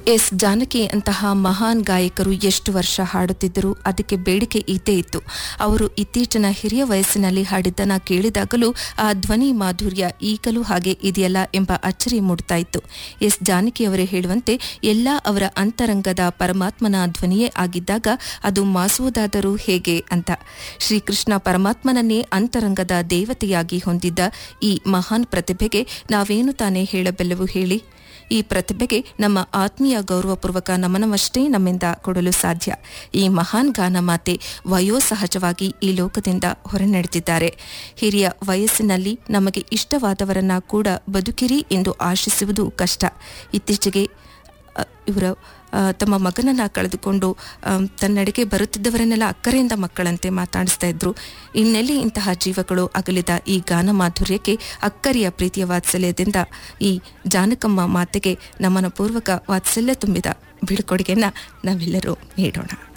S Janaki ಅಂತಹ ಮಹಾನ್ ಗಾಯಕರು ಎಷ್ಟು ವರ್ಷ ಹಾಡುತ್ತಿದ್ದರೂ ಅದಕ್ಕೆ ಬೇಡಿಕೆ ಇದ್ದೇ ಇತ್ತು ಅವರು ಇತ್ತೀಚಿನ ಹಿರಿಯ ವಯಸ್ಸಿನಲ್ಲಿ ಹಾಡಿದ್ದನ್ನ ಕೇಳಿದಾಗಲೂ ಆ ಧ್ವನಿ ಮಾಧುರ್ಯ ಈಗಲೂ ಹಾಗೆ ಇದೆಯಲ್ಲ ಎಂಬ ಅಚ್ಚರಿ ಮೂಡ್ತಾ ಇತ್ತು ಎಸ್ ಜಾನಕಿಯವರೇ ಹೇಳುವಂತೆ ಎಲ್ಲ ಅವರ ಅಂತರಂಗದ ಪರಮಾತ್ಮನ ಧ್ವನಿಯೇ ಆಗಿದ್ದಾಗ ಅದು ಮಾಸುವುದಾದರೂ ಹೇಗೆ ಅಂತ ಶ್ರೀಕೃಷ್ಣ ಪರಮಾತ್ಮನನ್ನೇ ಅಂತರಂಗದ ದೇವತೆಯಾಗಿ ಹೊಂದಿದ್ದ ಈ ಮಹಾನ್ ಪ್ರತಿಭೆಗೆ ನಾವೇನು ತಾನೇ ಹೇಳಬಲ್ಲೆವು ಹೇಳಿ ಈ ಪ್ರತಿಭೆಗೆ ನಮ್ಮ ಆತ್ಮೀಯ ಗೌರವಪೂರ್ವಕ ನಮನವಷ್ಟೇ ನಮ್ಮಿಂದ ಕೊಡಲು ಸಾಧ್ಯ ಈ ಮಹಾನ್ ಗಾನ ಮಾತೆ ವಯೋಸಹಜವಾಗಿ ಈ ಲೋಕದಿಂದ ಹೊರನಡೆದಿದ್ದಾರೆ ಹಿರಿಯ ವಯಸ್ಸಿನಲ್ಲಿ ನಮಗೆ ಇಷ್ಟವಾದವರನ್ನ ಕೂಡ ಬದುಕಿರಿ ಎಂದು ಆಶಿಸುವುದು ಕಷ್ಟ ಇತ್ತೀಚೆಗೆ ಅ, ಇವರ ಆ, ತಮ್ಮ ಮಗನನ್ನ ಕಳೆದುಕೊಂಡು ಆ, ತನ್ನಡೆಗೆ ಬರುತ್ತಿದ್ದವರನ್ನೆಲ್ಲ ಅಕ್ಕರೆಯಿಂದ ಮಕ್ಕಳಂತೆ ಮಾತಾಡಿಸ್ತಾ ಇದ್ರು ಇನ್ನೆಲ್ಲಿ ಇಂತಹ ಜೀವಗಳು ಅಗಲಿದ ಈ ಗಾನ ಮಾಧುರ್ಯಕ್ಕೆ ಅಕ್ಕರಿಯ ಪ್ರೀತಿಯ ವಾತ್ಸಲ್ಯದಿಂದ ಈ ಜಾನಕಮ್ಮ ಮಾತೆಗೆ ನಮನ ಪೂರ್ವಕ ವಾತ್ಸಲ್ಯ ತುಂಬಿದ ಬೀಳ್ಕೊಡುಗೆಯನ್ನ ನಾವೆಲ್ಲರೂ ನೀಡೋಣ